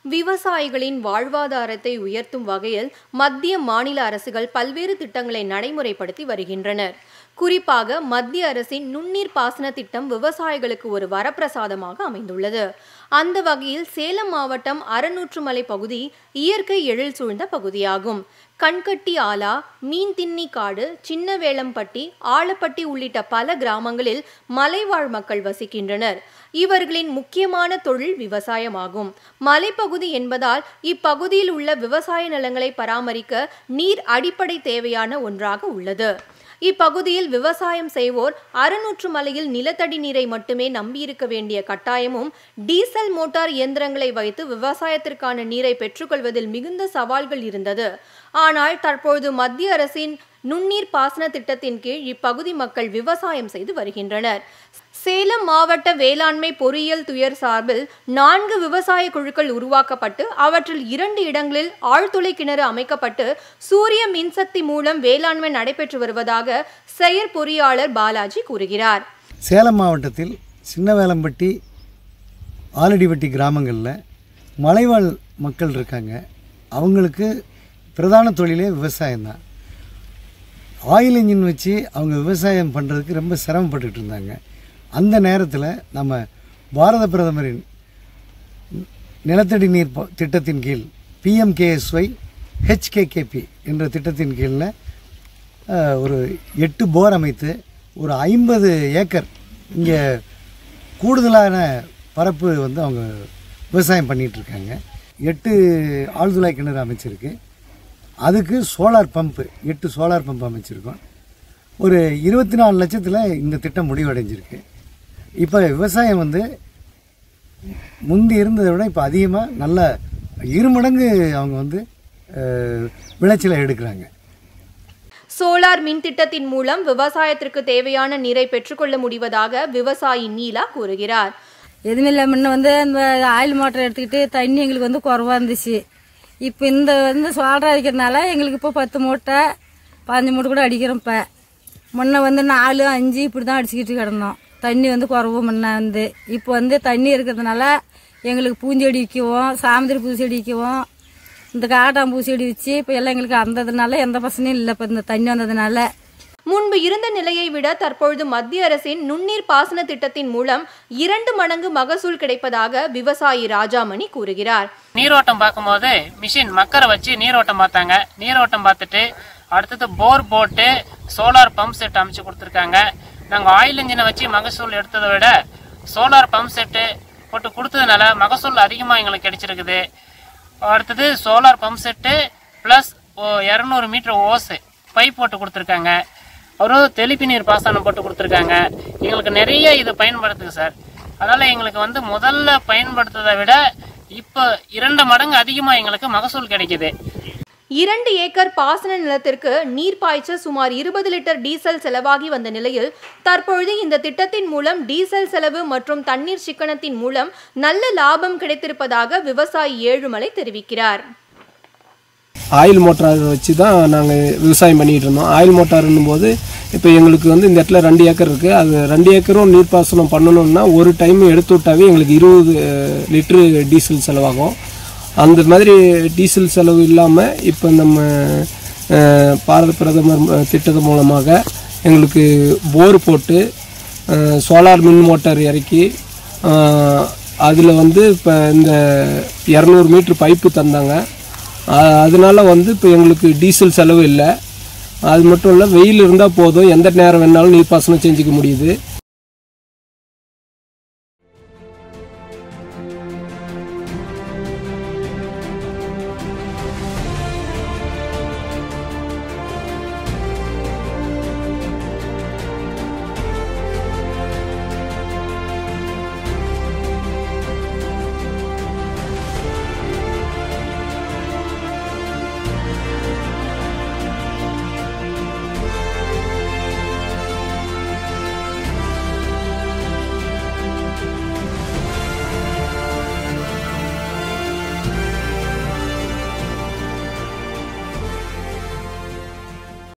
விவசாயிகளின் வாழ்வாதாரத்தை உயர்த்தும் வகையில் மத்திய மாநில அரசுகள் பல்வேறு திட்டங்களை நடைமுறைப்படுத்தி வருகின்றனர் குறிப்பாக மத்திய அரசின் நுண்ணீர் பாசன திட்டம் விவசாயிகளுக்கு ஒரு வரப்பிரசாதமாக அமைந்துள்ளது அந்த வகையில் சேலம் மாவட்டம் அரநூற்றுமலை பகுதி இயற்கை எழில் சூழ்ந்த பகுதியாகும் கண்கட்டி ஆலா மீன் தின்னி காடு சின்னவேளம்பட்டி ஆலப்பட்டி உள்ளிட்ட பல கிராமங்களில் மலைவாழ் மக்கள் வசிக்கின்றனர் இவர்களின் முக்கியமான தொழில் விவசாயமாகும் மலைப்பகுதி என்பதால் இப்பகுதியில் உள்ள விவசாய நிலங்களை பராமரிக்க நீர் அடிப்படை தேவையான ஒன்றாக உள்ளது இப்பகுதியில் விவசாயம் செய்வோர் அறுநூற்று மலையில் நிலத்தடி நீரை மட்டுமே நம்பியிருக்க வேண்டிய கட்டாயமும் டீசல் மோட்டார் இயந்திரங்களை வைத்து விவசாயத்திற்கான நீரை பெற்றுக்கொள்வதில் மிகுந்த சவால்கள் இருந்தது ஆனால் தற்பொழுது மத்திய அரசின் நுண்ணீர் பாசன திட்டத்தின் கீழ் இப்பகுதி மக்கள் விவசாயம் செய்து வருகின்றனர் சேலம் மாவட்ட வேளாண்மை பொறியியல் துயர் சார்பில் நான்கு விவசாய குழுக்கள் உருவாக்கப்பட்டு அவற்றில் இரண்டு இடங்களில் ஆழ்துளை கிணறு அமைக்கப்பட்டு சூரிய மின்சக்தி மூலம் வேளாண்மை நடைபெற்று வருவதாக செயற்பொறியாளர் பாலாஜி கூறுகிறார் சேலம் மாவட்டத்தில் சின்னவேலம்பட்டி ஆலடிவட்டி கிராமங்களில் மலைவாழ் மக்கள் இருக்காங்க அவங்களுக்கு பிரதான தொழிலே விவசாயம்தான் ஆயில் இன்ஜின் வச்சு அவங்க விவசாயம் பண்ணுறதுக்கு ரொம்ப சிரமப்பட்டுட்டு இருந்தாங்க அந்த நேரத்தில் நம்ம பாரத பிரதமரின் நிலத்தடி நீர் ப- திட்டத்தின் கீழ் பிஎம்கேஎஸ்ஒய் ஹெச்கேகேபி என்ற திட்டத்தின் கீழில் அஹ், ஒரு எட்டு போர் அமைத்து ஒரு ஐம்பது ஏக்கர் இங்கே கூடுதலான பரப்பு வந்து அவங்க விவசாயம் பண்ணிட்டு இருக்காங்க எட்டு ஆழ்துளை கிணறு அமைச்சிருக்கு அதுக்கு சோலார் பம்பு எட்டு சோலார் பம்ப் அமைச்சிருக்கோம் ஒரு இருபத்தி நாலு லட்சத்தில் இந்த திட்டம் முடிவடைஞ்சிருக்கு இப்போ விவசாயம் வந்து முந்தி இருந்ததை விட இப்போ அதிகமாக நல்ல இருமடங்கு அவங்க வந்து அஹ், விளைச்சலை எடுக்கிறாங்க சோலார் மின் திட்டத்தின் மூலம் விவசாயத்திற்கு தேவையான நீரை பெற்றுக்கொள்ள முடிவதாக விவசாயி நீலா கூறுகிறார் எதுவுமே இல்லை முன்ன வந்து அந்த ஆயில் மோட்டர் எடுத்துக்கிட்டு தண்ணி எங்களுக்கு வந்து குறவா இருந்துச்சு இப்போ இந்த வந்து சோல்டர் அடிக்கிறதுனால எங்களுக்கு இப்போ பத்து மூட்டை பதினஞ்சு மூட்டை கூட அடிக்கிறோம் இப்போ முன்ன வந்து நாலு அஞ்சு இப்படி தான் அடிச்சுக்கிட்டு கிடந்தோம் தண்ணி வந்து குறவு முன்ன வந்து இப்போ வந்து தண்ணி இருக்கிறதுனால எங்களுக்கு பூஞ்செடி விற்கவும் சாமந்திரி பூச்செடி விற்கவும் இந்த காட்டான் பூச்செடி வச்சு இப்போ எல்லாம் எங்களுக்கு அந்ததுனால எந்த பிரச்சனையும் இல்லை இப்போ இந்த தண்ணி வந்ததுனால முன்பு இருந்த நிலையை விட தற்பொழுது மத்திய அரசின் நுண்ணீர் பாசன திட்டத்தின் மூலம் இரண்டு மடங்கு மகசூல் கிடைப்பதாக விவசாயி ராஜாமணி கூறுகிறார் நீரோட்டம் பார்க்கும்போது மிஷின் மக்கரை வச்சு நீரோட்டம் பார்த்தாங்க நீரோட்டம் பார்த்துட்டு அடுத்தது போர் போட்டு சோலார் பம்ப் செட் அமைச்சு கொடுத்துருக்காங்க நாங்கள் ஆயில் இன்ஜினை வச்சு மகசூல் எடுத்ததை விட சோலார் பம்ப் செட்டு போட்டு கொடுத்ததுனால மகசூல் அதிகமாக எங்களுக்கு கிடைச்சிருக்குது அடுத்தது சோலார் பம்ப் செட்டு ப்ளஸ் இரநூறு மீட்டர் ஓஸு பைப் போட்டு கொடுத்துருக்காங்க ஒரு தெளிப்பு நீர் பாசனம் போட்டு கொடுத்துருக்காங்க எங்களுக்கு நிறைய இது பயன்படுத்துது சார் அதனால் எங்களுக்கு வந்து முதல்ல பயன்படுத்துறதை விட இப்போ இரண்டு மடங்கு அதிகமாக எங்களுக்கு மகசூல் கிடைக்குது இரண்டு ஏக்கர் பாசன நிலத்திற்கு நீர் பாய்ச்ச சுமார் இருபது லிட்டர் டீசல் செலவாகி வந்த நிலையில் தற்பொழுது இந்த திட்டத்தின் மூலம் டீசல் செலவு மற்றும் தண்ணீர் சிக்கனத்தின் மூலம் நல்ல லாபம் கிடைத்திருப்பதாக விவசாயி ஏழுமலை தெரிவிக்கிறார் ஆயில் மோட்டார் வச்சு தான் நாங்கள் விவசாயம் பண்ணிகிட்டு இருந்தோம் ஆயில் மோட்டார்னும் போது இப்போ எங்களுக்கு வந்து இந்த இடத்துல ரெண்டு ஏக்கர் இருக்குது அது ரெண்டு ஏக்கரும் நீர்ப்பாசனம் பண்ணணும்னா ஒரு டைம் எடுத்து விட்டாவே எங்களுக்கு இருபது லிட்ரு டீசல் செலவாகும் அந்த மாதிரி டீசல் செலவு இல்லாமல் இப்போ நம்ம அஹ், பாரத பிரதமர் அஹ், திட்டத்து மூலமாக எங்களுக்கு போர் போட்டு அஹ், சோலார் மின் மோட்டார் இறக்கி அதில் வந்து இப்போ இந்த இரநூறு மீட்ரு பைப்பு தந்தாங்க அ- அதனால வந்து இப்போ எங்களுக்கு டீசல் செலவு இல்லை அது மட்டும் இல்லை வெயில் இருந்தால் போதும் எந்த நேரம் வேணாலும் நீர்ப்பாசனம் செஞ்சுக்க முடியுது